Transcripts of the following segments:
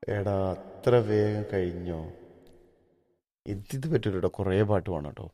എടാ അത്ര വേഗം കഴിഞ്ഞോ ഇതിത് പറ്റൂലോ കുറേ പാട്ട് വേണം കേട്ടോ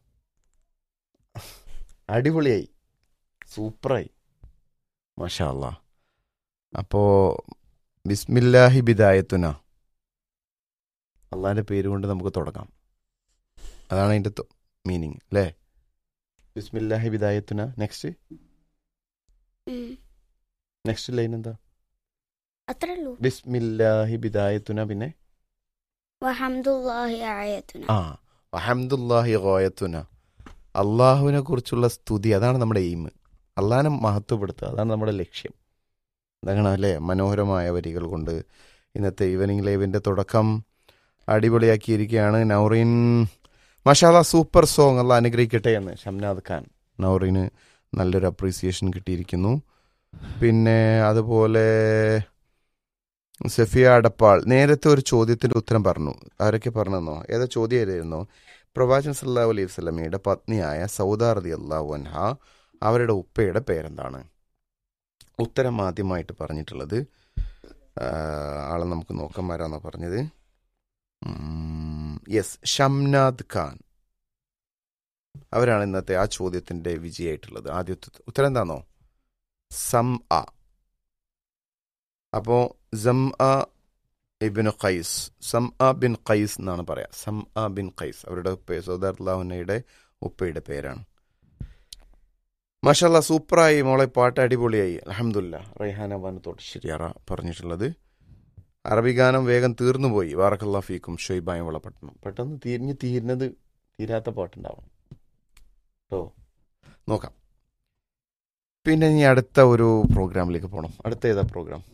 അടിപൊളിയായി സൂപ്പറായി മാഷാ അല്ലാ അപ്പോൾ ബിസ്മില്ലാഹി ബിദായത്തുന അള്ളാഹിൻ്റെ പേര് കൊണ്ട് നമുക്ക് തുടങ്ങാം അതാണ് അതിൻ്റെ മീനിങ് അല്ലേ ബിസ്മില്ലാഹി ബിദായത്തുന നെക്സ്റ്റ് ഉം. നെക്സ്റ്റ് ലൈൻ എന്താ അത്രേ ഉള്ളൂ ബിസ്മില്ലാഹി ബിദായത്തുന പിന്നെ വഹംദുല്ലാഹി ആയത്തുന ആ അഹമ്മദുല്ലാഹി ഗോയത്തുന അള്ളാഹുവിനെ കുറിച്ചുള്ള സ്തുതി അതാണ് നമ്മുടെ എയിം അള്ളാഹിനെ മഹത്വപ്പെടുത്തുക അതാണ് നമ്മുടെ ലക്ഷ്യം അതാണ് അല്ലേ മനോഹരമായ വരികൾ കൊണ്ട് ഇന്നത്തെ ഈവനിങ് ലൈവിൻ്റെ തുടക്കം അടിപൊളിയാക്കിയിരിക്കുകയാണ് നൗറീൻ മഷാല സൂപ്പർ സോങ് അല്ല അനുഗ്രഹിക്കട്ടെ എന്ന് ഷംനാദ് ഖാൻ നൗറീന് നല്ലൊരു അപ്രീസിയേഷൻ കിട്ടിയിരിക്കുന്നു പിന്നെ അതുപോലെ സഫിയ അടപ്പാൾ നേരത്തെ ഒരു ചോദ്യത്തിന്റെ ഉത്തരം പറഞ്ഞു ആരൊക്കെ പറഞ്ഞെന്നോ ഏതാ ചോദ്യമായിരുന്നു പ്രവാചകൻ സല്ലാഹു അലൈഹി വസ്ലമയുടെ പത്നിയായ സൗദാർദി അള്ളാഹു അൻഹ അവരുടെ ഉപ്പയുടെ പേരെന്താണ് ഉത്തരം ആദ്യമായിട്ട് പറഞ്ഞിട്ടുള്ളത് ആ, ആളെ നമുക്ക് നോക്കാൻ വരാന്നാ പറഞ്ഞത് യെസ് ഷംനാദ് ഖാൻ അവരാണ് ഇന്നത്തെ ആ ചോദ്യത്തിന്റെ വിജയമായിട്ടുള്ളത് ആദ്യത്തെ ഉത്തരം എന്താണോ സം അ അപ്പോ സം അ ഇബിൻ ഖൈസ് സം അ ബിൻ ഖൈസ് എന്നാണ് പറയാ സം അ ബിൻ ഖൈസ് അവരുടെ ഉപ്പ സൗദാർലാഹുനയുടെ ഉപ്പയുടെ പേരാണ് മഷല്ല സൂപ്പറായി മോളെ പാട്ട് അടിപൊളിയായി അലഹമുല്ല റൈഹാന ബാനത്തോട്ട് ശരിയാറ പറഞ്ഞിട്ടുള്ളത് അറബി ഗാനം വേഗം തീർന്നുപോയി വാറക്കല്ലാ ഫീക്കും ഷൊയ്ബായ വളപട്ടണം പെട്ടെന്ന് തിരിഞ്ഞ് തീരുന്നത് തീരാത്ത പാട്ടുണ്ടാവണം കേട്ടോ നോക്കാം പിന്നെ ഇനി അടുത്ത ഒരു പ്രോഗ്രാമിലേക്ക് പോകണം അടുത്ത ഏതാ പ്രോഗ്രാം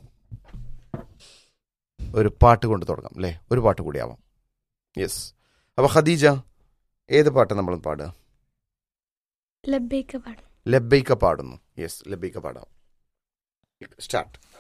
ഒരു പാട്ട് കൊണ്ട് തുടങ്ങാം അല്ലേ ഒരു പാട്ട് കൂടി ആവാം യെസ് അപ്പൊ ഖദീജ ഏത് പാട്ട് നമ്മൾ പാടുക ലബ്ബേക്ക് പാടും ലബൈക്ക പാടുന്നു യെസ് ലബൈക്ക പാടാം സ്റ്റാർട്ട്